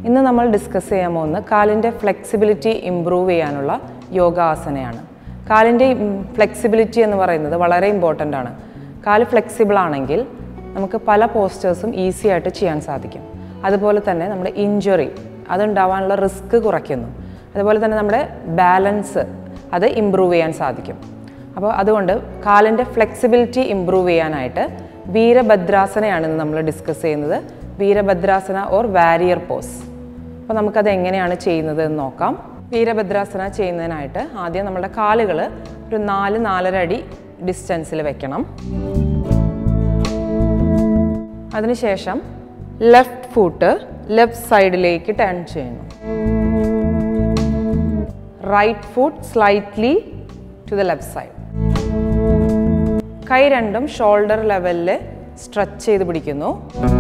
ഇന്ന് നമ്മൾ ഡിസ്കസ് ചെയ്യാൻ പോകുന്നത് കാലിൻ്റെ ഫ്ലെക്സിബിലിറ്റി ഇമ്പ്രൂവ് ചെയ്യാനുള്ള യോഗാസനയാണ് കാലിൻ്റെ ഫ്ലെക്സിബിലിറ്റി എന്ന് പറയുന്നത് വളരെ ഇമ്പോർട്ടൻ്റ് ആണ് കാല് ഫ്ലെക്സിബിൾ ആണെങ്കിൽ നമുക്ക് പല പോസ്റ്റേഴ്സും ഈസി ആയിട്ട് ചെയ്യാൻ സാധിക്കും അതുപോലെ തന്നെ നമ്മുടെ ഇഞ്ചുറി അതുണ്ടാവാനുള്ള റിസ്ക് കുറയ്ക്കുന്നു അതുപോലെ തന്നെ നമ്മുടെ ബാലൻസ് അത് ഇമ്പ്രൂവ് ചെയ്യാൻ സാധിക്കും അപ്പോൾ അതുകൊണ്ട് കാലിൻ്റെ ഫ്ലെക്സിബിലിറ്റി ഇമ്പ്രൂവ് ചെയ്യാനായിട്ട് വീരഭദ്രാസനയാണ് ഇന്ന് നമ്മൾ ഡിസ്കസ് ചെയ്യുന്നത് വീരഭദ്രാസന ഓർ വാരിയർ പോസ് അപ്പോൾ നമുക്കത് എങ്ങനെയാണ് ചെയ്യുന്നത് എന്ന് നോക്കാം വീരഭദ്രാസന ചെയ്യുന്നതിനായിട്ട് ആദ്യം നമ്മുടെ കാലുകൾ ഒരു നാല് നാലര അടി ഡിസ്റ്റൻസിൽ വെക്കണം അതിനുശേഷം ലെഫ്റ്റ് ഫൂട്ട് ലെഫ്റ്റ് സൈഡിലേക്ക് ടേൺ ചെയ്യുന്നു right foot slightly to the left side കൈ രണ്ടും ഷോൾഡർ ലെവലിൽ സ്ട്രെച്ച് ചെയ്ത് പിടിക്കുന്നു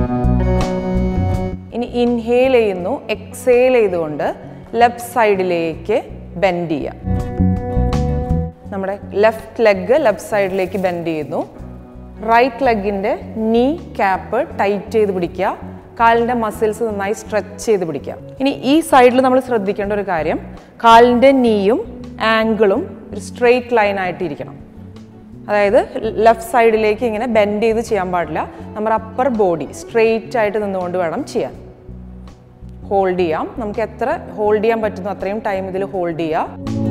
ഇനി ഇൻഹേൽ ചെയ്യുന്നു എക്സേൽ ചെയ്തുകൊണ്ട് ലെഫ്റ്റ് സൈഡിലേക്ക് ബെൻഡ് ചെയ്യാം നമ്മുടെ ലെഫ്റ്റ് ലെഗ് ലെഫ്റ്റ് സൈഡിലേക്ക് ബെൻഡ് ചെയ്യുന്നു റൈറ്റ് ലെഗിൻ്റെ നീ ക്യാപ്പ് ടൈറ്റ് ചെയ്ത് പിടിക്കുക കാലിൻ്റെ മസിൽസ് നന്നായി സ്ട്രെച്ച് ചെയ്ത് പിടിക്കുക ഇനി ഈ സൈഡിൽ നമ്മൾ ശ്രദ്ധിക്കേണ്ട ഒരു കാര്യം കാലിൻ്റെ നീയും ആംഗിളും ഒരു സ്ട്രെയിറ്റ് ലൈൻ ആയിട്ട് ഇരിക്കണം അതായത് ലെഫ്റ്റ് സൈഡിലേക്ക് ഇങ്ങനെ ബെൻഡ് ചെയ്ത് ചെയ്യാൻ പാടില്ല നമ്മുടെ അപ്പർ ബോഡി സ്ട്രെയിറ്റ് ആയിട്ട് നിന്നുകൊണ്ട് വേണം ചെയ്യാൻ ഹോൾഡ് ചെയ്യാം നമുക്ക് എത്ര ഹോൾഡ് ചെയ്യാൻ പറ്റുന്നു അത്രയും ടൈം ഇതിൽ ഹോൾഡ് ചെയ്യാം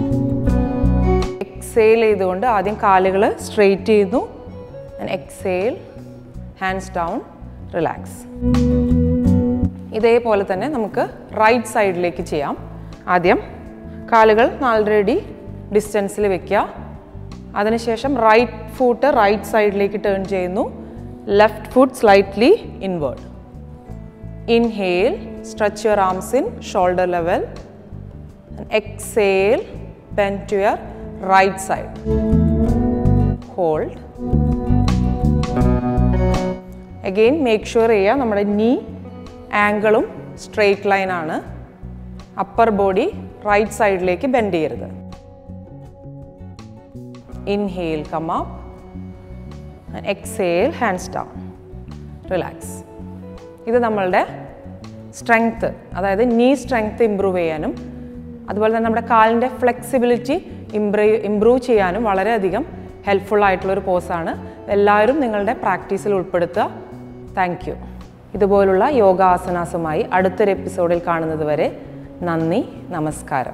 എക്സേൽ ചെയ്തുകൊണ്ട് ആദ്യം കാലുകൾ സ്ട്രെയിറ്റ് ചെയ്യുന്നു എക്സേൽ ഹാൻഡ്സ് ഡൗൺ റിലാക്സ് ഇതേപോലെ തന്നെ നമുക്ക് റൈറ്റ് സൈഡിലേക്ക് ചെയ്യാം ആദ്യം കാലുകൾ നാലരടി ഡിസ്റ്റൻസിൽ വെക്കുക അതിനുശേഷം റൈറ്റ് ഫൂട്ട് റൈറ്റ് സൈഡിലേക്ക് ടേൺ ചെയ്യുന്നു left foot slightly inward inhale stretch your arms in shoulder level exhale bend to your right side hold again make sure ചെയ്യുക നമ്മുടെ നീ ആംഗിളും സ്ട്രെയിറ്റ് ലൈൻ ആണ് അപ്പർ ബോഡി റൈറ്റ് സൈഡിലേക്ക് bend ചെയ്യരുത് inhale come up exhale hands down relax ഇത് നമ്മളുടെ strength അതായത് നീ സ്ട്രെങ്ത്ത് ഇമ്പ്രൂവ് ചെയ്യാനും അതുപോലെ തന്നെ നമ്മുടെ കാലിൻ്റെ ഫ്ലെക്സിബിലിറ്റി ഇംപ്രൂവ് ഇമ്പ്രൂവ് ചെയ്യാനും വളരെയധികം ഹെൽപ്ഫുൾ ആയിട്ടുള്ളൊരു പോസാണ് എല്ലാവരും നിങ്ങളുടെ പ്രാക്ടീസിൽ ഉൾപ്പെടുത്തുക താങ്ക് യു ഇതുപോലുള്ള യോഗാസനാസുമായി അടുത്തൊരു എപ്പിസോഡിൽ കാണുന്നത് വരെ നന്ദി നമസ്കാരം